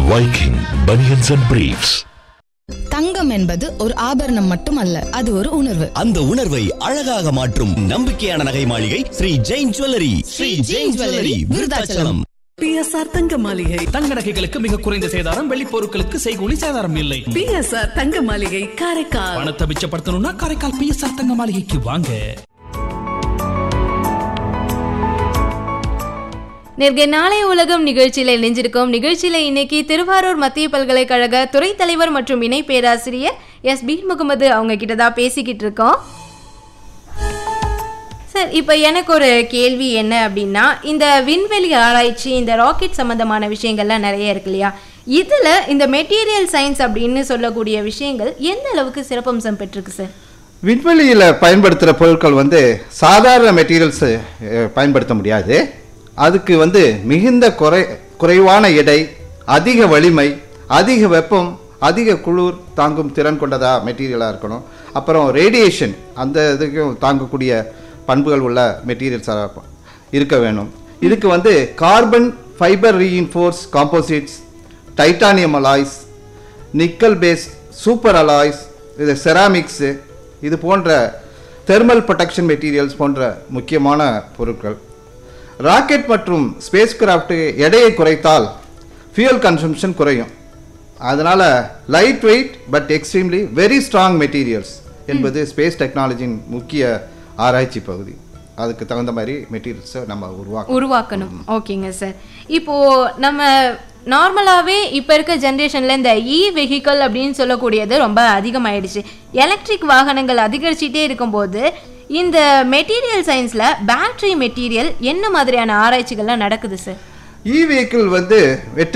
Viking Bunions and Briefs. தங்கம் என்பது ஒரு ஆபரணம் மட்டுமல்ல அது ஒரு உணர்வு அந்த உணர்வை அழகாக மாற்றும் நம்பிக்கையான நகை மாளிகை Shri Jain jewellery Shri Jain jewellery Virudhachalam BSR தங்க மாளிகை தங்க நகைகளுக்கு மிக குறைந்த சேதாரம் வெள்ளி பொருட்களுக்கு செய்கூலி சேதாரம் இல்லை பிஎஸ்ஆர் தங்க மாளிகை காரைக்கால் பணத்தை மிச்சப்படுத்தணும்னா காரைக்கால் பிஎஸ்ஆர் தங்க மாளிகைக்கு வாங்க நேர்கே நாளைய உலகம் நிகழ்ச்சியில் இணைஞ்சிருக்கோம் நிகழ்ச்சியில் இன்னைக்கு திருவாரூர் மத்திய பல்கலைக்கழக துறை தலைவர் மற்றும் இணை பேராசிரியர் எஸ் பீர் முகமது அவங்க கிட்ட தான் பேசிக்கிட்டு இருக்கோம் சார் இப்போ எனக்கு ஒரு கேள்வி என்ன அப்படின்னா இந்த விண்வெளி ஆராய்ச்சி இந்த ராக்கெட் சம்பந்தமான விஷயங்கள்லாம் நிறைய இருக்கு இல்லையா இதில் இந்த மெட்டீரியல் சயின்ஸ் அப்படின்னு சொல்லக்கூடிய விஷயங்கள் எந்த அளவுக்கு சிறப்பம்சம் பெற்றிருக்கு சார் விண்வெளியில் பயன்படுத்துகிற பொருட்கள் வந்து சாதாரண மெட்டீரியல்ஸ் பயன்படுத்த முடியாது அதுக்கு வந்து மிகுந்த குறை குறைவான எடை அதிக வலிமை அதிக வெப்பம் அதிக குளிர் தாங்கும் திறன் கொண்டதா மெட்டீரியலாக இருக்கணும் அப்புறம் ரேடியேஷன் அந்த இதுக்கும் தாங்கக்கூடிய பண்புகள் உள்ள மெட்டீரியல்ஸாக இருக்க வேணும் இதுக்கு வந்து carbon fibre reinforce composites titanium alloys nickel base super alloys இது செராமிக்ஸு இது போன்ற தெர்மல் ப்ரொடெக்ஷன் மெட்டீரியல்ஸ் போன்ற முக்கியமான பொருட்கள் ராக்கெட் மற்றும் ஸ்பேஸ் கிராஃப்ட் எடையை குறைத்தால் ஃபியூயல் கன்சம்ஷன் குறையும் அதனால் light weight but extremely very strong materials என்பது ஸ்பேஸ் டெக்னாலஜியின் முக்கிய ஆராய்ச்சி பகுதி அதுக்கு தகுந்த மாதிரி மெட்டீரியல்ஸை நம்ம உருவாக்கணும் உருவாக்கணும் ஓகேங்க சார் இப்போ நம்ம நார்மலாகவே இப்போ இருக்க ஜென்ரேஷனில் இந்த இ வெஹிக்கல் அப்படின்னு சொல்லக்கூடியது ரொம்ப அதிகமாயிடுச்சு எலக்ட்ரிக் வாகனங்கள் அதிகரிச்சுட்டே இருக்கும்போது இந்த மெட்டீரியல் சயின்ஸில் பேட்டரி மெட்டீரியல் என்ன மாதிரியான ஆராய்ச்சிகள்லாம் நடக்குது சார் இ வெஹிக்கிள் வந்து வெற்றி